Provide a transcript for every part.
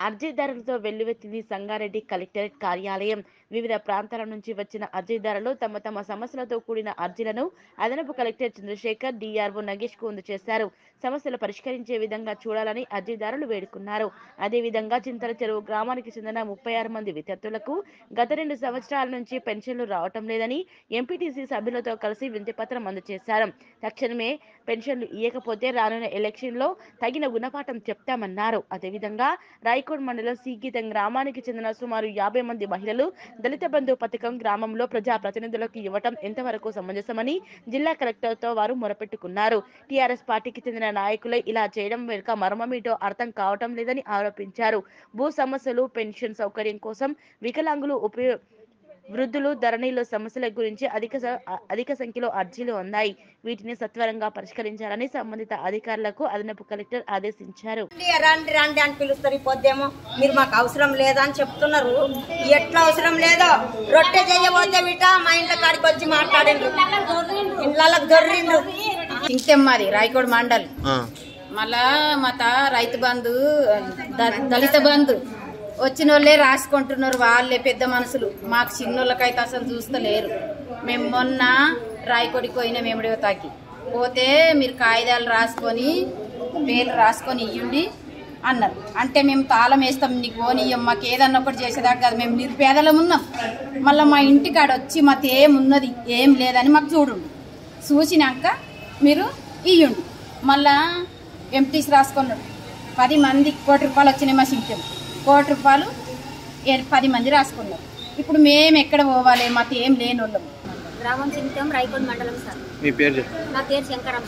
అర్జీదారులతో వెల్లువెత్తింది Sangareddy collectorate కార్యాలయం వివిధ ప్రాంతాల నుంచి వచ్చిన అర్జీదారులు తమ తమ సమస్యలతో కూడిన అర్జీలను అదనపు కలెక్టర్ చంద్రశేఖర్ డిఆర్ఓ నగేష్ కు అందజేశారు సమస్యలు పరిష్కరించే విధంగా చూడాలని అర్జీదారులు వేడుకున్నారు అదేవిధంగా చింతల చెరువు గ్రామానికి చెందిన ముప్పై ఆరు మంది విద్యార్థులకు గత రెండు సంవత్సరాల నుంచి పెన్షన్లు రావటం లేదని ఎంపీటీసీ సభ్యులతో కలిసి వినతిపత్రం అందజేశారు తక్షణమే పెన్షన్లు ఇవ్వకపోతే రానున్న ఎలక్షన్లో తగిన గుణపాఠం చెప్తామన్నారు అదేవిధంగా రాయకోడ్ మండలం సీగీతం గ్రామానికి చెందిన సుమారు యాభై మంది మహిళలు దళిత బంధు పథకం గ్రామంలో ప్రజా ప్రతినిధులకు ఇవ్వటం ఎంతవరకు సమంజసమని జిల్లా కలెక్టర్తో వారు మొరపెట్టుకున్నారు టీఆర్ఎస్ పార్టీకి చెందిన నాయకులే ఇలా చేయడం వెనుక మర్మమేటో అర్థం కావటం లేదని ఆరోపించారు భూ సమస్యలు పెన్షన్ సౌకర్యం కోసం వికలాంగులు ఉపయోగ వృద్ధులు ధరణిలో సమస్యల గురించి అధిక స- అధిక సంఖ్యలో అర్జీలు ఉన్నాయి వీటిని సత్వరంగా పరిష్కరించాలని సంబంధిత అధికారులకు అదనపు కలెక్టర్ ఆదేశించారు రండి, రండి రండి అని పిలుస్తారు ఈ పొద్దేమో మీరు మాకు అవసరం లేదా అని చెప్తున్నారు ఎట్లా అవసరం లేదో రొట్టె చేయబోతే బిట మా ఇంట్లో కాడికి వచ్చి మాట్లాడిండ్రు ఇళ్ళకి దొర్రిండ్రు చింతెమ్మది రాయకోడ్ మండల్ మళ్ళా మత రైతు బంధు ద- దళిత బంధు వచ్చిన వాళ్ళే రాసుకుంటున్నారు వాళ్ళే పెద్ద మనుషులు మాకు చిన్నోళ్ళకైతే అసలు చూస్తలేరు మేము మొన్న రాయకోడికి పోయినాం ఎమిడివతాకి పోతే మీరు కాగితాలు రాసుకొని పేర్లు రాసుకొని ఇయ్యండి అన్నారు అంటే మేము తాళం వేస్తాం నీకు పోనీయం మాకు ఏదన్నా ఒకటి చేసేదాకా కాదు మేము నిరుపేదలం ఉన్నాం మళ్ళీ మా ఇంటికాడ వచ్చి మాకు ఏమున్నది ఏం లేదని మాకు చూడండి చూసినాక మీరు ఇయ్యండి మళ్ళా ఎంటీస్ రాసుకున్నాడు పది మంది కోటి రూపాయలు వచ్చినాయి మా సింటం కోటి రూపాయలు ఏ- పది మంది రాసుకున్నారు ఇప్పుడు మేము ఎక్కడ పోవాలి మాకు ఏం లేని వాళ్ళం గ్రామం చింతం రైకోడ్ మండలం సార్ మీ పేరు చెప్పండి నా పేరు శంకరం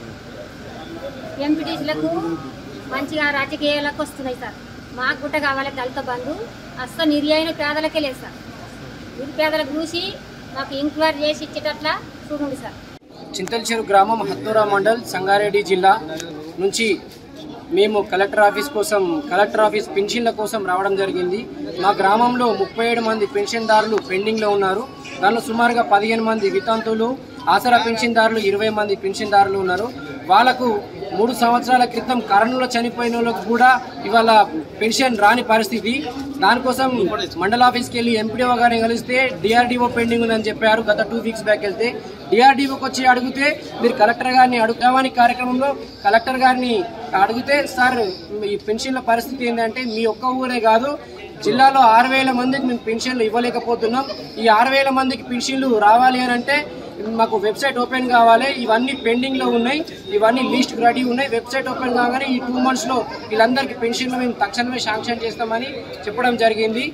ఎంపీటీసీలకు మంచిగా రాజకీయాలకు వస్తున్నాయి సార్ మాకు గుట్ట కావాలి దళిత బంధు అస్సలు నిర్యాయన పేదలకే లేదు సార్ నిరుపేదలకు చూసి మాకు ఎంక్వైరీ చేసి ఇచ్చేటట్లా చూడండి సార్ చింతలచెరు గ్రామం హత్తూరా మండల్ సంగారెడ్డి జిల్లా నుంచి మేము కలెక్టర్ ఆఫీస్ కోసం కలెక్టర్ ఆఫీస్ పెన్షన్ల కోసం రావడం జరిగింది మా గ్రామంలో ముప్పై ఏడు మంది పెన్షన్దారులు పెండింగ్లో ఉన్నారు దానిలో సుమారుగా పదిహేను మంది వితంతువులు ఆసరా పెన్షన్దారులు ఇరవై మంది పెన్షన్దారులు ఉన్నారు వాళ్ళకు మూడు సంవత్సరాల క్రితం కరోనాలో చనిపోయిన వాళ్ళకు కూడా ఇవాళ పెన్షన్ రాని పరిస్థితి దానికోసం మండల ఆఫీస్కి వెళ్ళి ఎంపీడీఓ గారిని కలిస్తే డిఆర్డీఓ పెండింగ్ ఉందని చెప్పారు గత టూ వీక్స్ బ్యాక్ వెళ్తే డిఆర్డీఓకి వచ్చి అడిగితే మీరు కలెక్టర్ గారిని అడుగుతామని కార్యక్రమంలో కలెక్టర్ గారిని అడిగితే సార్ ఈ పెన్షన్ల పరిస్థితి ఏంటంటే మీ ఒక్క ఊరే కాదు జిల్లాలో ఆరు వేల మందికి మేము పెన్షన్లు ఇవ్వలేకపోతున్నాం ఈ ఆరు వేల మందికి పెన్షన్లు రావాలి అని అంటే మాకు వెబ్సైట్ ఓపెన్ కావాలి ఇవన్నీ పెండింగ్ లో ఉన్నాయి ఇవన్నీ లిస్ట్ రెడీ ఉన్నాయి వెబ్సైట్ ఓపెన్ కాగానే ఈ టూ మంత్స్ లో వీళ్ళందరికీ పెన్షన్లు మేము తక్షణమే శాంక్షన్ చేస్తామని చెప్పడం జరిగింది